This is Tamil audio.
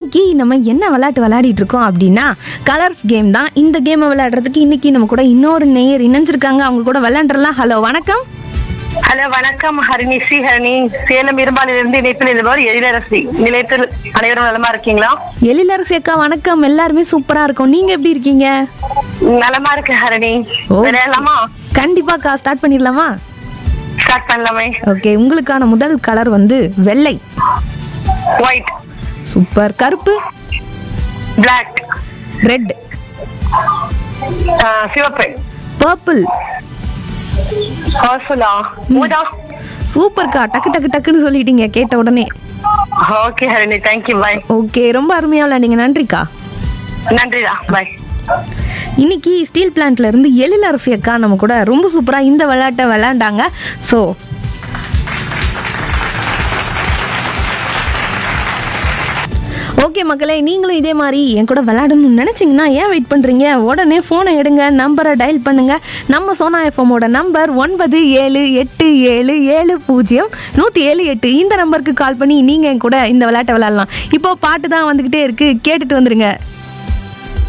இன்னைக்கு நம்ம என்ன விளையாட்டு விளையாடிட்டு இருக்கோம் அப்படின்னா கலர்ஸ் கேம் தான் இந்த கேமை விளையாடுறதுக்கு இன்னைக்கு நம்ம கூட இன்னொரு நேயர் இணைஞ்சிருக்காங்க அவங்க கூட விளையாண்டுறலாம் ஹலோ வணக்கம் ஹலோ வணக்கம் ஹரிணி ஸ்ரீ ஹரிணி சேலம் இரும்பாலிலிருந்து இணைப்பில் இருந்தவர் எழிலரசி நிலையத்தில் அனைவரும் நலமா இருக்கீங்களா எழிலரசி அக்கா வணக்கம் எல்லாருமே சூப்பரா இருக்கும் நீங்க எப்படி இருக்கீங்க நலமா இருக்கு ஹரிணி ஓ. விளையாடலாமா கண்டிப்பாக்கா ஸ்டார்ட் பண்ணிடலாமா ஸ்டார்ட் பண்ணலாமே ஓகே உங்களுக்கான முதல் கலர் வந்து வெள்ளை ஒயிட் சூப்பர் கருப்பு பிளாக் ரெட் சிவப்பு பர்பிள் ஹார்ஸ்ஃபுல்லா ஊதா சூப்பர்க்கா டக்கு டக்கு டக்குன்னு சொல்லிட்டீங்க கேட்ட உடனே okay Harini thank you bye okay ரொம்ப அருமையா விளையாண்டீங்க நன்றிக்கா நன்றிடா பாய் இன்னைக்கு ஸ்டீல் பிளான்ட்ல இருந்து எழிலரசி அக்கா நம்ம கூட ரொம்ப சூப்பரா இந்த விளையாட்டை விளையாண்டாங்க ஸோ ஓகே மக்களே நீங்களும் இதே மாதிரி என் கூட விளையாடணும்னு நினச்சிங்கன்னா ஏன் வெயிட் பண்ணுறீங்க உடனே ஃபோனை எடுங்க நம்பரை டயல் பண்ணுங்க நம்ம சோனா எஃப்எம்மோட நம்பர் ஒன்பது ஏழு எட்டு ஏழு ஏழு பூஜ்ஜியம் நூற்றி ஏழு எட்டு இந்த நம்பருக்கு கால் பண்ணி நீங்கள் என் கூட இந்த விளையாட்டை விளையாடலாம் இப்போ பாட்டு தான் வந்துக்கிட்டே இருக்குது கேட்டுட்டு வந்துருங்க